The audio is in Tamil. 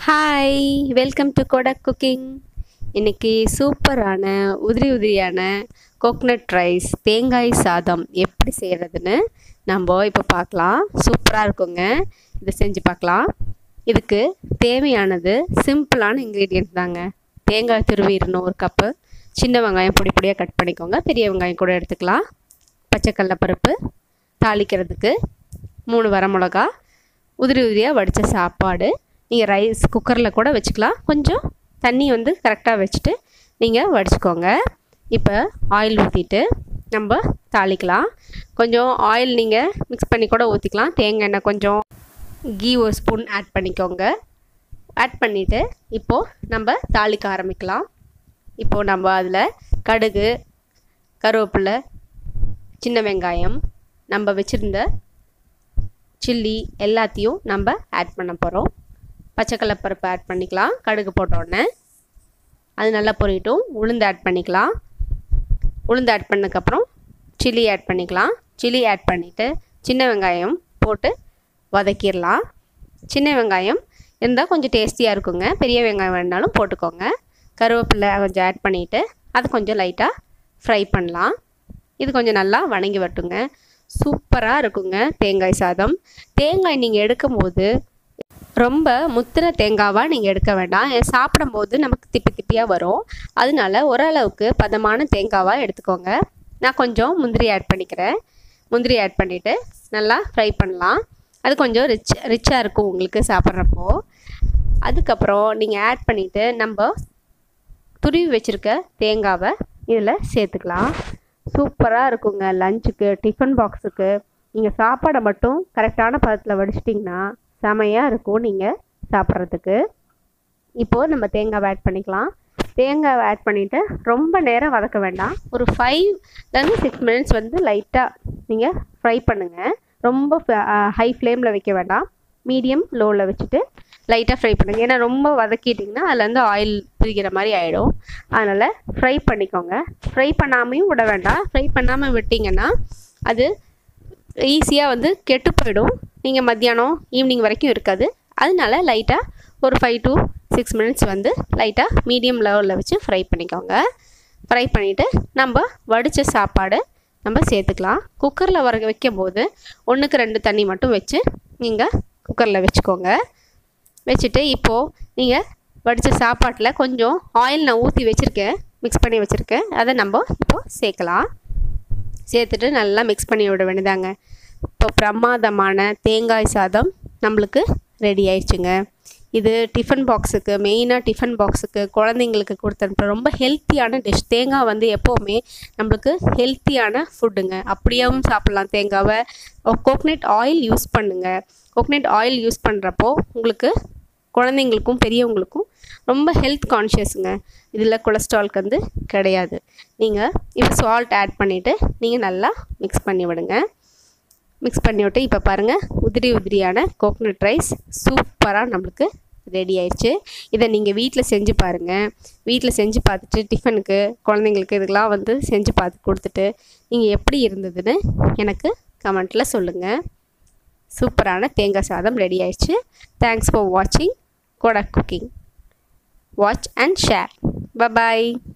hi welcome to Kodak cooking இன்னைக்கு சூப்பரான உதிரி உதிரியான கோக்னட் ரைஸ் தேங்காய் சாதம் எப்படி செய்கிறதுன்னு நம்ம இப்போ பார்க்கலாம் சூப்பராக இருக்குங்க இதை செஞ்சு பார்க்கலாம் இதுக்கு தேவையானது சிம்பிளான இன்க்ரீடியன்ட் தாங்க தேங்காய் துருவிடணும் ஒரு கப்பு சின்ன வெங்காயம் பொடி பொடியாக கட் பண்ணிக்கோங்க பெரிய வெங்காயம் கூட எடுத்துக்கலாம் பச்சைக்கடல பருப்பு தாளிக்கிறதுக்கு மூணு வரமிளகா உதிரி உதிரியாக வடித்த சாப்பாடு நீங்கள் ரைஸ் குக்கரில் கூட வச்சுக்கலாம் கொஞ்சம் தண்ணி வந்து கரெக்டாக வச்சுட்டு நீங்கள் வடிச்சுக்கோங்க இப்போ ஆயில் ஊற்றிட்டு நம்ம தாளிக்கலாம் கொஞ்சம் ஆயில் நீங்கள் மிக்ஸ் பண்ணி கூட ஊற்றிக்கலாம் தேங்காய் எண்ணெய் கொஞ்சம் கீ ஒரு ஸ்பூன் ஆட் பண்ணிக்கோங்க ஆட் பண்ணிவிட்டு இப்போது நம்ம தாளிக்க ஆரம்பிக்கலாம் இப்போது நம்ம அதில் கடுகு கருவேப்பிலை சின்ன வெங்காயம் நம்ம வச்சுருந்த சில்லி எல்லாத்தையும் நம்ம ஆட் பண்ண போகிறோம் பச்சைக்கடலப்பருப்பு ஆட் பண்ணிக்கலாம் கடுகு போட்டோடனே அது நல்லா பொரியட்டும் உளுந்து ஆட் பண்ணிக்கலாம் உளுந்து ஆட் பண்ணதுக்கப்புறம் சில்லி ஆட் பண்ணிக்கலாம் சில்லி ஆட் பண்ணிவிட்டு சின்ன வெங்காயம் போட்டு வதக்கிடலாம் சின்ன வெங்காயம் இருந்தால் கொஞ்சம் டேஸ்டியாக இருக்குங்க பெரிய வெங்காயம் வேணாலும் போட்டுக்கோங்க கருவேப்பிலை கொஞ்சம் ஆட் பண்ணிவிட்டு அது கொஞ்சம் லைட்டாக ஃப்ரை பண்ணலாம் இது கொஞ்சம் நல்லா வணங்கி வரட்டுங்க சூப்பராக இருக்குங்க தேங்காய் சாதம் தேங்காய் நீங்கள் எடுக்கும்போது ரொம்ப முத்தின தேங்காவாக நீங்கள் எடுக்க வேண்டாம் சாப்பிடும்போது நமக்கு திப்பி திப்பியாக வரும் அதனால ஓரளவுக்கு பதமான தேங்காவாக எடுத்துக்கோங்க நான் கொஞ்சம் முந்திரி ஆட் பண்ணிக்கிறேன் முந்திரி ஆட் பண்ணிவிட்டு நல்லா ஃப்ரை பண்ணலாம் அது கொஞ்சம் ரிச் ரிச்சாக இருக்கும் உங்களுக்கு சாப்பிட்றப்போ அதுக்கப்புறம் நீங்கள் ஆட் பண்ணிவிட்டு நம்ம துருவி வச்சுருக்க தேங்காவை இதில் சேர்த்துக்கலாம் சூப்பராக இருக்குங்க லஞ்சுக்கு டிஃபன் பாக்ஸுக்கு நீங்கள் சாப்பாடை மட்டும் கரெக்டான பதத்தில் வடிச்சிட்டிங்கன்னா செமையாக இருக்கும் நீங்கள் சாப்பிட்றதுக்கு இப்போது நம்ம தேங்காவை ஆட் பண்ணிக்கலாம் தேங்காவை ஆட் பண்ணிவிட்டு ரொம்ப நேரம் வதக்க வேண்டாம் ஒரு ஃபைவ்லேருந்து சிக்ஸ் மினிட்ஸ் வந்து லைட்டாக நீங்கள் ஃப்ரை பண்ணுங்கள் ரொம்ப ஹை ஃப்ளேமில் வைக்க வேண்டாம் மீடியம் லோவில் வச்சுட்டு லைட்டாக ஃப்ரை பண்ணுங்கள் ஏன்னா ரொம்ப வதக்கிட்டிங்கன்னா அதுலேருந்து ஆயில் பிரிக்கிற மாதிரி ஆகிடும் அதனால் ஃப்ரை பண்ணிக்கோங்க ஃப்ரை பண்ணாமையும் விட வேண்டாம் ஃப்ரை பண்ணாமல் விட்டிங்கன்னா அது ஈஸியாக வந்து கெட்டு போயிடும் நீங்கள் மத்தியானம் ஈவினிங் வரைக்கும் இருக்காது அதனால லைட்டாக ஒரு ஃபைவ் டு சிக்ஸ் மினிட்ஸ் வந்து லைட்டாக மீடியம் லெவலில் வச்சு ஃப்ரை பண்ணிக்கோங்க ஃப்ரை பண்ணிவிட்டு நம்ம வடித்த சாப்பாடு நம்ம சேர்த்துக்கலாம் குக்கரில் வர வைக்கும்போது ஒன்றுக்கு ரெண்டு தண்ணி மட்டும் வச்சு நீங்கள் குக்கரில் வச்சுக்கோங்க வச்சுட்டு இப்போது நீங்கள் வடித்த சாப்பாட்டில் கொஞ்சம் ஆயில் நான் ஊற்றி வச்சுருக்கேன் மிக்ஸ் பண்ணி வச்சுருக்கேன் அதை நம்ம இப்போது சேர்க்கலாம் சேர்த்துட்டு நல்லா மிக்ஸ் பண்ணி விட வேண்டியதாங்க இப்போ பிரமாதமான தேங்காய் சாதம் நம்மளுக்கு ரெடி ஆயிடுச்சுங்க இது டிஃபன் பாக்ஸுக்கு மெயினாக டிஃபன் பாக்ஸுக்கு குழந்தைங்களுக்கு கொடுத்து ரொம்ப ஹெல்த்தியான டிஷ் தேங்காய் வந்து எப்போவுமே நம்மளுக்கு ஹெல்த்தியான ஃபுட்டுங்க அப்படியும் சாப்பிட்லாம் தேங்காவை கோக்னட் ஆயில் யூஸ் பண்ணுங்கள் கோக்னட் ஆயில் யூஸ் பண்ணுறப்போ உங்களுக்கு குழந்தைங்களுக்கும் பெரியவங்களுக்கும் ரொம்ப ஹெல்த் கான்ஷியஸுங்க இதில் கொலஸ்ட்ரால்க்கு வந்து கிடையாது நீங்கள் இப்போ சால்ட் ஆட் பண்ணிவிட்டு நீங்கள் நல்லா மிக்ஸ் பண்ணி விடுங்க மிக்ஸ் பண்ணி விட்டு இப்போ பாருங்கள் உதிரி உதிரியான கோக்னட் ரைஸ் சூப்பராக நம்மளுக்கு ரெடி ஆயிடுச்சு இதை நீங்கள் வீட்டில் செஞ்சு பாருங்கள் வீட்டில் செஞ்சு பார்த்துட்டு டிஃபனுக்கு குழந்தைங்களுக்கு இதுக்கெலாம் வந்து செஞ்சு பார்த்து கொடுத்துட்டு நீங்கள் எப்படி இருந்ததுன்னு எனக்கு கமெண்ட்டில் சொல்லுங்கள் சூப்பரான தேங்காய் சாதம் ரெடி ஆயிடுச்சு தேங்க்ஸ் ஃபார் வாட்சிங் Kodak cooking watch and share bye bye